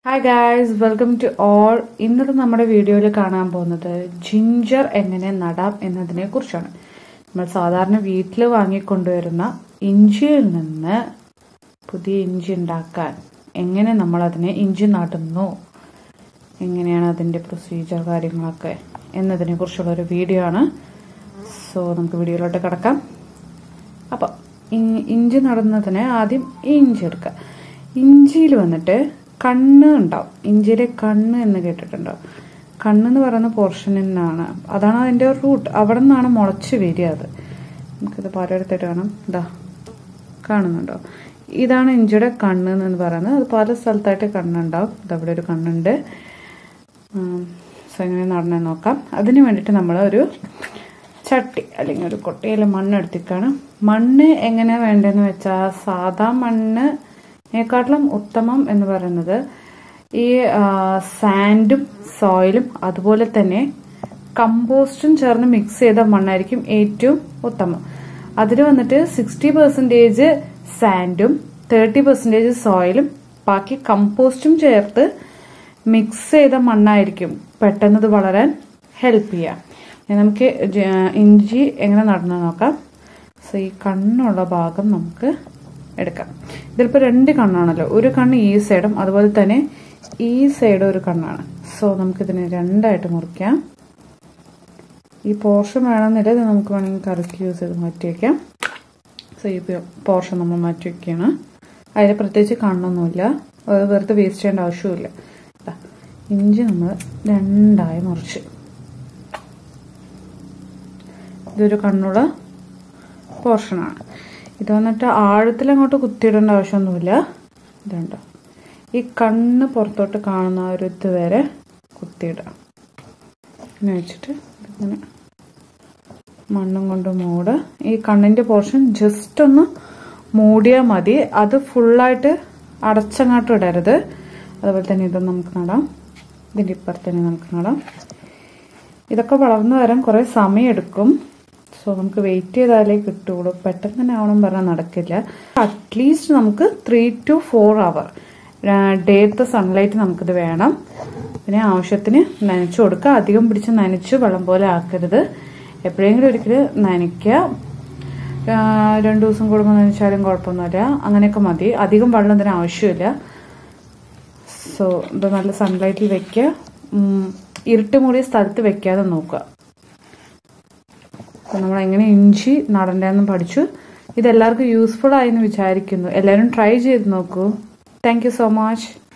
hi guys welcome to all ഇന്നത്തെ നമ്മുടെ വീഡിയോയിൽ കാണാൻ പോകുന്നത് ജിഞ്ചർ എങ്ങനെ നടാം എന്നതിനെ കുറിച്ചാണ് നമ്മൾ സാധാരണ വീട്ടിൽ വാങ്ങിക്കൊണ്ടുവരുന്ന ഇഞ്ചിയിൽ നിന്ന് പുതിയ ഇഞ്ചി ഉണ്ടാക്കാൻ എങ്ങനെ നമ്മൾ അതിനെ ഇഞ്ചി നടുന്നു എങ്ങനെയാണ് അതിൻ്റെ പ്രൊസീജിയർ കാര്യങ്ങളൊക്കെ എന്നതിനെ കുറിച്ചുള്ള ഒരു വീഡിയോ ആണ് സോ നമുക്ക് വീഡിയോയിലോട്ട് കിടക്കാം അപ്പം ഇഞ്ചി നടുന്നതിന് ആദ്യം ഇഞ്ചി എടുക്കുക ഇഞ്ചിയിൽ വന്നിട്ട് കണ്ണ് ഉണ്ടാവും ഇഞ്ചിയിലെ കണ്ണ് എന്ന് കേട്ടിട്ടുണ്ടോ കണ്ണെന്ന് പറയുന്ന പോർഷനിൽ നിന്നാണ് അതാണ് അതിൻ്റെ റൂട്ട് അവിടെ നിന്നാണ് മുളച്ച് വരിക അത് നമുക്കിത് പലയിടത്തായിട്ട് കാണാം ഇതാ കാണുന്നുണ്ടോ ഇതാണ് ഇഞ്ചിയുടെ കണ്ണ് എന്ന് പറയുന്നത് അത് പല സ്ഥലത്തായിട്ട് കണ്ണുണ്ടാവും ഇതവിടെ ഒരു കണ്ണുണ്ട് സോ എങ്ങനെ നടന്നു നോക്കാം അതിന് വേണ്ടിയിട്ട് നമ്മൾ ഒരു ചട്ടി അല്ലെങ്കിൽ ഒരു കൊട്ടയിൽ മണ്ണ് എടുത്തിക്കാണ് മണ്ണ് എങ്ങനെ വേണ്ടതെന്ന് വെച്ചാൽ സാധാ മണ്ണിനെക്കാട്ടിലും ഉത്തമം എന്ന് പറയുന്നത് ഈ സാൻഡും സോയിലും അതുപോലെ തന്നെ കമ്പോസ്റ്റും ചേർന്ന് മിക്സ് ചെയ്ത മണ്ണായിരിക്കും ഏറ്റവും ഉത്തമം അതിൽ വന്നിട്ട് സിക്സ്റ്റി പെർസെൻറ്റേജ് സാൻഡും തേർട്ടി പെർസെൻറ്റേജ് സോയിലും ബാക്കി കമ്പോസ്റ്റും ചേർത്ത് മിക്സ് ചെയ്ത മണ്ണായിരിക്കും പെട്ടെന്ന് വളരാൻ ഹെൽപ്പ് ചെയ്യാം നമുക്ക് ഇഞ്ചി എങ്ങനെ നടന്നു നോക്കാം സോ ഈ കണ്ണുള്ള ഭാഗം നമുക്ക് എടുക്കാം ഇതിലിപ്പോൾ രണ്ട് കണ്ണാണല്ലോ ഒരു കണ്ണ് ഈ സൈഡും അതുപോലെ തന്നെ ഈ സൈഡും ഒരു കണ്ണാണ് സോ നമുക്കിതിനെ രണ്ടായിട്ട് മുറിക്കാം ഈ പോർഷൻ വേണമെന്നില്ല ഇത് നമുക്ക് വേണമെങ്കിൽ കറിക്ക് യൂസ് ചെയ്ത് മാറ്റി വയ്ക്കാം സോ ഈ പോർഷൻ നമ്മൾ മാറ്റി വയ്ക്കുകയാണ് അതിൽ പ്രത്യേകിച്ച് കണ്ണൊന്നുമില്ല അത് വെറുതെ വേസ്റ്റ് ചെയ്യേണ്ട ആവശ്യമില്ല ഇഞ്ചി നമ്മൾ രണ്ടായി മുറിച്ച് ഇതൊരു കണ്ണുള്ള പോർഷനാണ് ഇത് വന്നിട്ട് ആഴത്തിൽ അങ്ങോട്ട് കുത്തിയിടേണ്ട ആവശ്യമൊന്നുമില്ല ഇതുണ്ടോ ഈ കണ്ണ് പുറത്തോട്ട് കാണുന്ന ഒരു ഇത് വരെ കുത്തിയിടാം ഇങ്ങനെ വെച്ചിട്ട് ഇങ്ങനെ മണ്ണും കൊണ്ട് മൂട് ഈ കണ്ണിൻ്റെ പോർഷൻ ജസ്റ്റ് ഒന്ന് മൂടിയാൽ മതി അത് ഫുള്ളായിട്ട് അടച്ചങ്ങാട്ട് ഇടരുത് അതുപോലെ തന്നെ ഇത് നമുക്ക് നടാം ഇതിൻ്റെ ഇപ്പുറത്തന്നെ നമുക്ക് നടാം ഇതൊക്കെ വളർന്നു വരാൻ കുറേ സമയമെടുക്കും സോ നമുക്ക് വെയിറ്റ് ചെയ്താലേ കിട്ടുള്ളൂ പെട്ടെന്ന് തന്നെ ആവണം പറഞ്ഞാൽ നടക്കില്ല അറ്റ്ലീസ്റ്റ് നമുക്ക് ത്രീ ടു ഫോർ അവർ ഡേത്തെ സൺലൈറ്റ് നമുക്കിത് വേണം പിന്നെ ആവശ്യത്തിന് നനച്ചു കൊടുക്കുക അധികം പിടിച്ച് നനച്ച് വെള്ളം പോലെ ആക്കരുത് എപ്പോഴെങ്കിലും ഒരിക്കൽ നനയ്ക്കുക രണ്ടു ദിവസം കൂടുമ്പോൾ നനച്ചാലും കുഴപ്പമൊന്നുമില്ല അങ്ങനെയൊക്കെ മതി അധികം വെള്ളം ഇതിന് ആവശ്യമില്ല സോ ഇത് നല്ല സൺലൈറ്റിൽ വെക്കുക ഇരുട്ട് മൂടിയ സ്ഥലത്ത് വെക്കാതെ നോക്കുക അപ്പോൾ നമ്മൾ എങ്ങനെ ഇഞ്ചി നടണ്ടെന്ന് പഠിച്ചു ഇതെല്ലാവർക്കും യൂസ്ഫുൾ ആയെന്ന് വിചാരിക്കുന്നു എല്ലാവരും ട്രൈ ചെയ്ത് നോക്കൂ താങ്ക് സോ മച്ച്